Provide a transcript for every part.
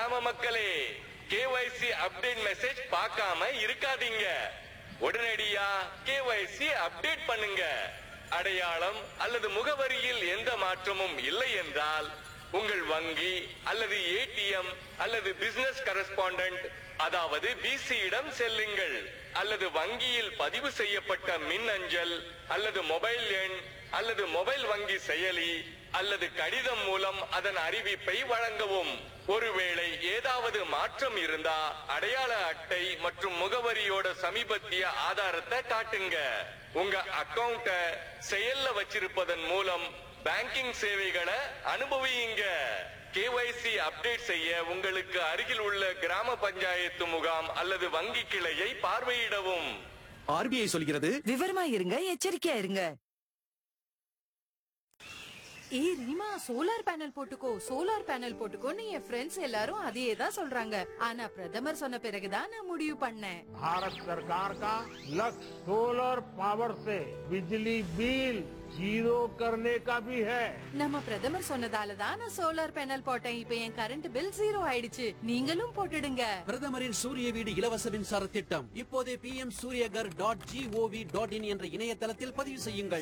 கிராம மக்களே KYC update message பார்க்காம இருக்காதீங்க உடனடியா கேஒய்சி அப்டேட் பண்ணுங்க அடையாளம் அல்லது முகவரியில் எந்த மாற்றமும் இல்லை என்றால் உங்கள் வங்கி அல்லது ஏடிஎம் அல்லது பிசினஸ் கரஸ்பாண்டன்ட் அதாவது பிசியிடம் செல்லுங்கள் அல்லது வங்கியில் பதிவு செய்யப்பட்ட மின் அஞ்சல் அல்லது மொபைல் எண் அல்லது மொபைல் வங்கி செயலி அல்லது கடிதம் மூலம் அதன் அறிவிப்பை வழங்கவும் ஒருவேளை ஏதாவது மாற்றம் இருந்தா அடையாள அட்டை மற்றும் முகவரியோட சமீபத்திய ஆதாரத்தை காட்டுங்க உங்க அக்கவுண்ட செயல்ல வச்சிருப்பதன் மூலம் பேங்கிங் சேவைகளை அனுபவியுங்க கேஒய்சி அப்டேட் செய்ய உங்களுக்கு அருகில் உள்ள கிராம பஞ்சாயத்து முகாம் அல்லது வங்கி கிளையை பார்வையிடவும் ஆர்பிஐ சொல்கிறது விவரமா இருங்க எச்சரிக்கையா இருங்க ஏய் ரீமா சோலார் பேனல் போட்டுக்கோ சோலார் பேனல் போட்டுக்கோன்னு என் ஃப்ரெண்ட்ஸ் எல்லாரும் அதையே தான் சொல்றாங்க ஆனா பிரதமர் சொன்ன பிறகுதான் நான் முடிவு பண்ணேன் भारत सरकार का लक्ष्य सोलर पावर से बिजली बिल जीरो करने का भी है நம்ம பிரதமர் சொன்னதால தான் நான் சோலார் பேனல் போட்டேன் இப்ப என் கரண்ட் பில் ஜீரோ ஆயிடுச்சு நீங்களும் போட்டுடுங்க பிரதமரின் சூரிய வீடு இலவச மின்சார திட்டம் இப்போதே P M Suryaghar dot GOV dot in என்ற இணையதளத்தில் பதிவு செய்யுங்கள்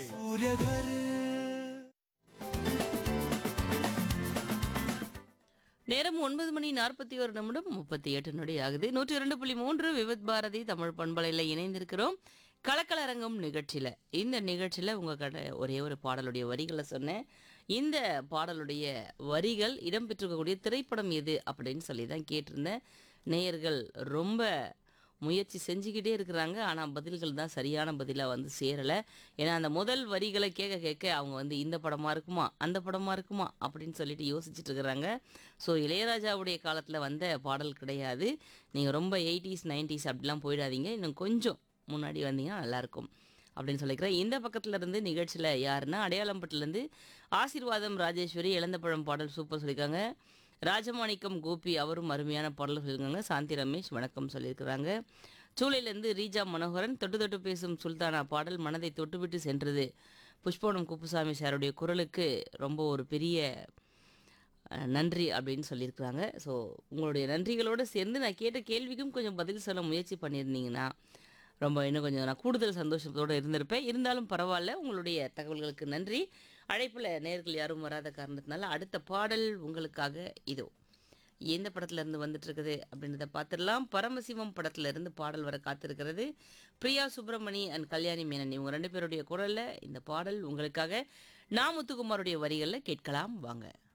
நேரம் ஒன்பது மணி நாற்பத்தி ஒரு நிமிடம் முப்பத்தி எட்டு நொடி ஆகுது நூற்றி இரண்டு புள்ளி மூன்று விவித் பாரதி தமிழ் பண்பலையில் இணைந்திருக்கிறோம் கலக்கலரங்கம் நிகழ்ச்சியில் இந்த நிகழ்ச்சியில் உங்கள் கடை ஒரே ஒரு பாடலுடைய வரிகளை சொன்னேன் இந்த பாடலுடைய வரிகள் இடம்பெற்றிருக்கக்கூடிய திரைப்படம் எது அப்படின்னு சொல்லி தான் கேட்டிருந்தேன் நேயர்கள் ரொம்ப முயற்சி செஞ்சுக்கிட்டே இருக்கிறாங்க ஆனால் பதில்கள் தான் சரியான பதிலாக வந்து சேரலை ஏன்னா அந்த முதல் வரிகளை கேட்க கேட்க அவங்க வந்து இந்த படமாக இருக்குமா அந்த படமாக இருக்குமா அப்படின்னு சொல்லிட்டு யோசிச்சுட்டு இருக்கிறாங்க ஸோ இளையராஜாவுடைய காலத்தில் வந்த பாடல் கிடையாது நீங்கள் ரொம்ப எயிட்டிஸ் நைன்டிஸ் அப்படிலாம் போயிடாதீங்க இன்னும் கொஞ்சம் முன்னாடி வந்தீங்கன்னா நல்லாயிருக்கும் அப்படின்னு சொல்லிக்கிறேன் இந்த பக்கத்துல இருந்து நிகழ்ச்சியில் யாருன்னா அடையாளம்பட்டிலேருந்து ஆசீர்வாதம் ராஜேஸ்வரி இளந்தப்பழம் பாடல் சூப்பர் சொல்லியிருக்காங்க ராஜமாணிக்கம் கோபி அவரும் அருமையான பாடல் சொல்லியிருக்காங்க சாந்தி ரமேஷ் வணக்கம் சொல்லியிருக்கிறாங்க சூளையிலேருந்து ரீஜா மனோகரன் தொட்டு தொட்டு பேசும் சுல்தானா பாடல் மனதை தொட்டுவிட்டு சென்றது புஷ்பவனம் குப்புசாமி சாருடைய குரலுக்கு ரொம்ப ஒரு பெரிய அஹ், நன்றி அப்படின்னு சொல்லியிருக்கிறாங்க ஸோ உங்களுடைய நன்றிகளோடு சேர்ந்து நான் கேட்ட கேள்விக்கும் கொஞ்சம் பதில் சொல்ல முயற்சி பண்ணியிருந்தீங்கன்னா ரொம்ப இன்னும் கொஞ்சம் நான் கூடுதல் சந்தோஷத்தோடு இருந்திருப்பேன் இருந்தாலும் பரவாயில்ல உங்களுடைய தகவல்களுக்கு நன்றி அழைப்பில் நேர்கள் யாரும் வராத காரணத்தினால அடுத்த பாடல் உங்களுக்காக இதோ எந்த படத்துல இருந்து வந்துட்டு இருக்குது அப்படின்றத பார்த்துடலாம் பரமசிவம் படத்துல இருந்து பாடல் வர காத்திருக்கிறது பிரியா சுப்பிரமணி அண்ட் கல்யாணி மேனன் இவங்க ரெண்டு பேருடைய குரல்ல இந்த பாடல் உங்களுக்காக நா முத்துக்குமாருடைய வரிகளில் கேட்கலாம் வாங்க